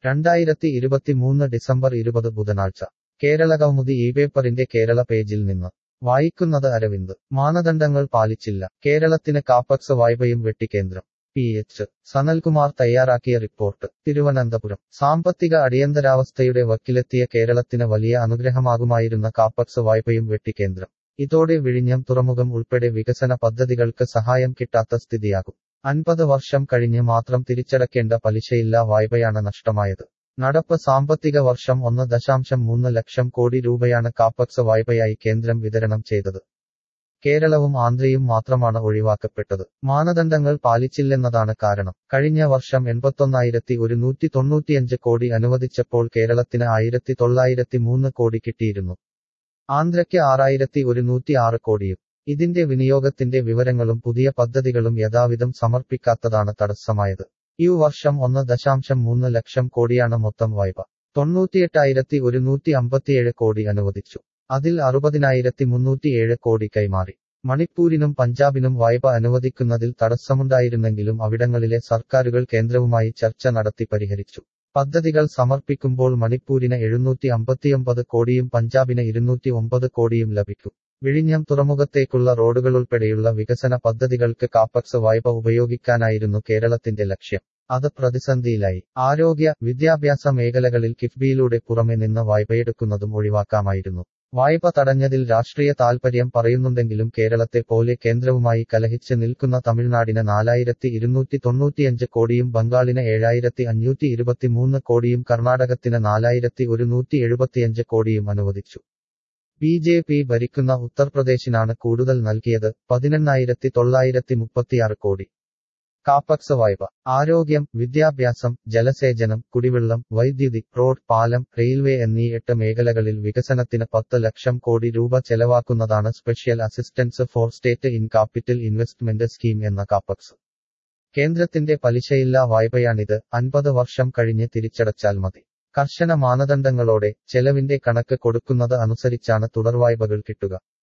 രണ്ടായിരത്തി ഇരുപത്തിമൂന്ന് ഡിസംബർ ഇരുപത് ബുധനാഴ്ച കേരളകൗമുദി ഈ പേപ്പറിന്റെ കേരള പേജിൽ നിന്ന് വായിക്കുന്നത് അരവിന്ദ് മാനദണ്ഡങ്ങൾ പാലിച്ചില്ല കേരളത്തിന് കാപ്പക്സ് വായ്പയും വെട്ടിക്കേന്ദ്രം പി എച്ച് സനൽകുമാർ തയ്യാറാക്കിയ റിപ്പോർട്ട് തിരുവനന്തപുരം സാമ്പത്തിക അടിയന്തരാവസ്ഥയുടെ വക്കിലെത്തിയ കേരളത്തിന് വലിയ അനുഗ്രഹമാകുമായിരുന്ന കാപ്പക്സ് വായ്പയും വെട്ടിക്കേന്ദ്രം ഇതോടെ വിഴിഞ്ഞം തുറമുഖം ഉൾപ്പെടെ വികസന പദ്ധതികൾക്ക് സഹായം കിട്ടാത്ത സ്ഥിതിയാകും അൻപത് വർഷം കഴിഞ്ഞ് മാത്രം തിരിച്ചടക്കേണ്ട പലിശയില്ലാ വായ്പയാണ് നഷ്ടമായത് നടപ്പ് സാമ്പത്തിക വർഷം ഒന്ന് ദശാംശം മൂന്ന് ലക്ഷം കോടി രൂപയാണ് കാപ്പക്സ് വായ്പയായി കേന്ദ്രം വിതരണം ചെയ്തത് കേരളവും ആന്ധ്രയും മാത്രമാണ് ഒഴിവാക്കപ്പെട്ടത് മാനദണ്ഡങ്ങൾ പാലിച്ചില്ലെന്നതാണ് കാരണം കഴിഞ്ഞ വർഷം എൺപത്തൊന്നായിരത്തി ഒരുന്നൂറ്റി തൊണ്ണൂറ്റിയഞ്ച് കോടി അനുവദിച്ചപ്പോൾ കേരളത്തിന് ആയിരത്തി തൊള്ളായിരത്തി മൂന്ന് കോടി കിട്ടിയിരുന്നു ആന്ധ്രയ്ക്ക് ആറായിരത്തി ഒരുന്നൂറ്റി ആറ് കോടിയും ഇതിന്റെ വിനിയോഗത്തിന്റെ വിവരങ്ങളും പുതിയ പദ്ധതികളും യഥാവിധം സമർപ്പിക്കാത്തതാണ് തടസ്സമായത് ഈ വർഷം ഒന്ന് ദശാംശം മൂന്ന് ലക്ഷം കോടിയാണ് മൊത്തം വായ്പ തൊണ്ണൂറ്റിയെട്ടായിരത്തി ഒരുന്നൂറ്റി അമ്പത്തിയേഴ് കോടി അനുവദിച്ചു അതിൽ അറുപതിനായിരത്തി മുന്നൂറ്റിയേഴ് കോടി കൈമാറി മണിപ്പൂരിനും പഞ്ചാബിനും വായ്പ അനുവദിക്കുന്നതിൽ തടസ്സമുണ്ടായിരുന്നെങ്കിലും അവിടങ്ങളിലെ സർക്കാരുകൾ കേന്ദ്രവുമായി ചർച്ച നടത്തി പരിഹരിച്ചു പദ്ധതികൾ സമർപ്പിക്കുമ്പോൾ മണിപ്പൂരിന് എഴുന്നൂറ്റി അമ്പത്തിയൊമ്പത് കോടിയും പഞ്ചാബിന് ഇരുന്നൂറ്റി ഒമ്പത് കോടിയും ലഭിക്കും വിഴിഞ്ഞം തുറമുഖത്തേക്കുള്ള റോഡുകളുൾപ്പെടെയുള്ള വികസന പദ്ധതികൾക്ക് കാപ്പക്സ് വായ്പ ഉപയോഗിക്കാനായിരുന്നു കേരളത്തിന്റെ ലക്ഷ്യം അത് പ്രതിസന്ധിയിലായി ആരോഗ്യ വിദ്യാഭ്യാസ മേഖലകളിൽ കിഫ്ബിയിലൂടെ പുറമെ നിന്ന് വായ്പയെടുക്കുന്നതും ഒഴിവാക്കാമായിരുന്നു വായ്പ തടഞ്ഞതിൽ രാഷ്ട്രീയ താൽപര്യം പറയുന്നുണ്ടെങ്കിലും കേരളത്തെ പോലെ കേന്ദ്രവുമായി കലഹിച്ച് നിൽക്കുന്ന തമിഴ്നാടിന് നാലായിരത്തി ഇരുന്നൂറ്റി തൊണ്ണൂറ്റിയഞ്ച് കോടിയും ബംഗാളിന് ഏഴായിരത്തി അഞ്ഞൂറ്റി ഇരുപത്തിമൂന്ന് കോടിയും കർണാടകത്തിന് നാലായിരത്തി ഒരുന്നൂറ്റി എഴുപത്തിയഞ്ച് കോടിയും അനുവദിച്ചു ബി ജെ പി ഭരിക്കുന്ന ഉത്തർപ്രദേശിനാണ് കൂടുതൽ നൽകിയത് പതിനെണ്ണായിരത്തി തൊള്ളായിരത്തി മുപ്പത്തിയാറ് കോടി കാപ്പക്സ് വായ്പ ആരോഗ്യം വിദ്യാഭ്യാസം ജലസേചനം കുടിവെള്ളം വൈദ്യുതി റോഡ് പാലം റെയിൽവേ എന്നീ എട്ട് മേഖലകളിൽ വികസനത്തിന് പത്ത് ലക്ഷം കോടി രൂപ ചെലവാക്കുന്നതാണ് special assistance for state in capital investment scheme എന്ന കാപ്പക്സ് കേന്ദ്രത്തിന്റെ പലിശയില്ലാ വായ്പയാണിത് അൻപത് വർഷം കഴിഞ്ഞ് തിരിച്ചടച്ചാൽ മതി കർശന മാനദണ്ഡങ്ങളോടെ ചെലവിന്റെ കണക്ക് കൊടുക്കുന്നത് അനുസരിച്ചാണ് തുടർവായ്പകൾ കിട്ടുക